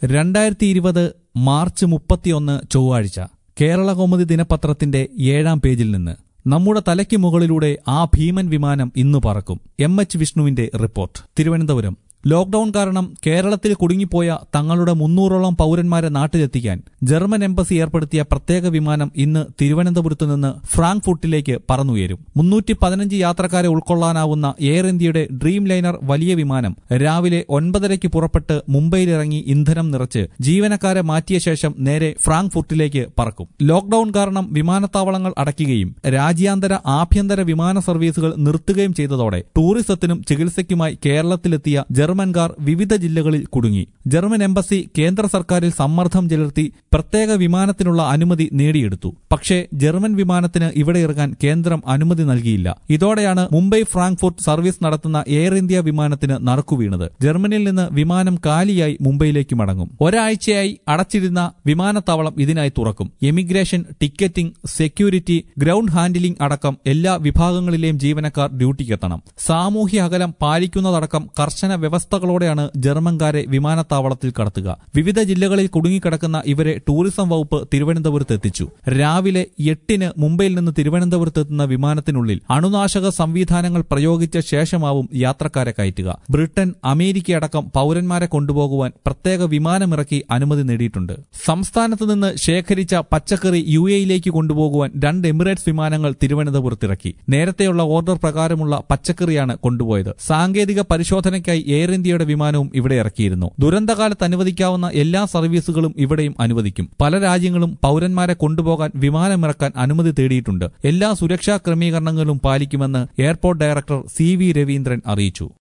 രണ്ടായിരത്തി ഇരുപത് മാർച്ച് മുപ്പത്തിയൊന്ന് ചൊവ്വാഴ്ച കേരള കൗമുദി ദിനപത്രത്തിന്റെ ഏഴാം പേജിൽ നിന്ന് നമ്മുടെ തലയ്ക്ക് മുകളിലൂടെ ആ ഭീമൻ വിമാനം ഇന്ന് പറക്കും എം എച്ച് വിഷ്ണുവിന്റെ റിപ്പോർട്ട് തിരുവനന്തപുരം ലോക്ഡൌൺ കാരണം കേരളത്തിൽ കുടുങ്ങിപ്പോയ തങ്ങളുടെ മുന്നൂറോളം പൌരന്മാരെ നാട്ടിലെത്തിക്കാൻ ജർമ്മൻ എംബസി ഏർപ്പെടുത്തിയ പ്രത്യേക വിമാനം ഇന്ന് തിരുവനന്തപുരത്ത് നിന്ന് ഫ്രാങ്ക്ഫുട്ടിലേക്ക് പറന്നുയരും മുന്നൂറ്റി പതിനഞ്ച് യാത്രക്കാരെ ഉൾക്കൊള്ളാനാവുന്ന എയർ ഇന്ത്യയുടെ ഡ്രീം ലൈനർ വലിയ വിമാനം രാവിലെ ഒൻപതരയ്ക്ക് പുറപ്പെട്ട് മുംബൈയിലിറങ്ങി ഇന്ധനം നിറച്ച് ജീവനക്കാരെ മാറ്റിയ ശേഷം നേരെ ഫ്രാങ്ക്ഫുട്ടിലേക്ക് പറക്കും ലോക്ഡൌൺ കാരണം വിമാനത്താവളങ്ങൾ അടയ്ക്കുകയും രാജ്യാന്തര ആഭ്യന്തര വിമാന സർവീസുകൾ നിർത്തുകയും ചെയ്തതോടെ ടൂറിസത്തിനും ചികിത്സയ്ക്കുമായി കേരളത്തിലെത്തിയ ജർമ്മൻകാർ വിവിധ ജില്ലകളിൽ കുടുങ്ങി ജർമ്മൻ എംബസി കേന്ദ്ര സർക്കാരിൽ സമ്മർദ്ദം ചെലുത്തി പ്രത്യേക വിമാനത്തിനുള്ള അനുമതി നേടിയെടുത്തു പക്ഷേ ജർമ്മൻ വിമാനത്തിന് ഇവിടെ ഇറങ്ങാൻ കേന്ദ്രം അനുമതി നൽകിയില്ല ഇതോടെയാണ് മുംബൈ ഫ്രാങ്ക്ഫുർട്ട് സർവീസ് നടത്തുന്ന എയർ ഇന്ത്യ വിമാനത്തിന് നറുക്കുവീണത് ജർമ്മനിയിൽ നിന്ന് വിമാനം കാലിയായി മുംബൈയിലേക്ക് മടങ്ങും ഒരാഴ്ചയായി അടച്ചിരുന്ന വിമാനത്താവളം ഇതിനായി തുറക്കും emigration ticketing security ground handling അടക്കം എല്ലാ വിഭാഗങ്ങളിലെയും ജീവനക്കാർ ഡ്യൂട്ടിക്കെത്തണം സാമൂഹ്യ അകലം പാലിക്കുന്നതടക്കം കർശന വ്യവസ്ഥകളോടെയാണ് ജർമ്മൻകാരെ വിമാനത്താവളത്തിൽ കടത്തുക വിവിധ ജില്ലകളിൽ കുടുങ്ങിക്കിടക്കുന്ന ഇവരെ ടൂറിസം വകുപ്പ് തിരുവനന്തപുരത്ത് എത്തിച്ചു രാവിലെ എട്ടിന് മുംബൈയിൽ നിന്ന് തിരുവനന്തപുരത്ത് എത്തുന്ന വിമാനത്തിനുള്ളിൽ അണുനാശക സംവിധാനങ്ങൾ പ്രയോഗിച്ച ശേഷമാവും യാത്രക്കാരെ കയറ്റുക ബ്രിട്ടൻ അമേരിക്കയടക്കം പൌരന്മാരെ കൊണ്ടുപോകുവാൻ പ്രത്യേക വിമാനമിറക്കി അനുമതി നേടിയിട്ടുണ്ട് സംസ്ഥാനത്ത് നിന്ന് ശേഖരിച്ച പച്ചക്കറി യു എയിലേക്ക് കൊണ്ടുപോകുവാൻ രണ്ട് എമിറേറ്റ്സ് വിമാനങ്ങൾ തിരുവനന്തപുരത്തിറക്കി നേരത്തെയുള്ള ഓർഡർ പ്രകാരമുള്ള പച്ചക്കറിയാണ് കൊണ്ടുപോയത് സാങ്കേതിക പരിശോധനയ്ക്കായി എയർ ഇന്ത്യയുടെ വിമാനവും ഇവിടെ ഇറക്കിയിരുന്നു ദുരന്തകാലത്ത് അനുവദിക്കാവുന്ന എല്ലാ സർവീസുകളും ഇവിടെയും അനുവദിക്കും പല രാജ്യങ്ങളും പൌരന്മാരെ കൊണ്ടുപോകാൻ വിമാനമിറക്കാൻ അനുമതി തേടിയിട്ടുണ്ട് എല്ലാ സുരക്ഷാ ക്രമീകരണങ്ങളും പാലിക്കുമെന്ന് airport director C V Raveendran അറിയിച്ചു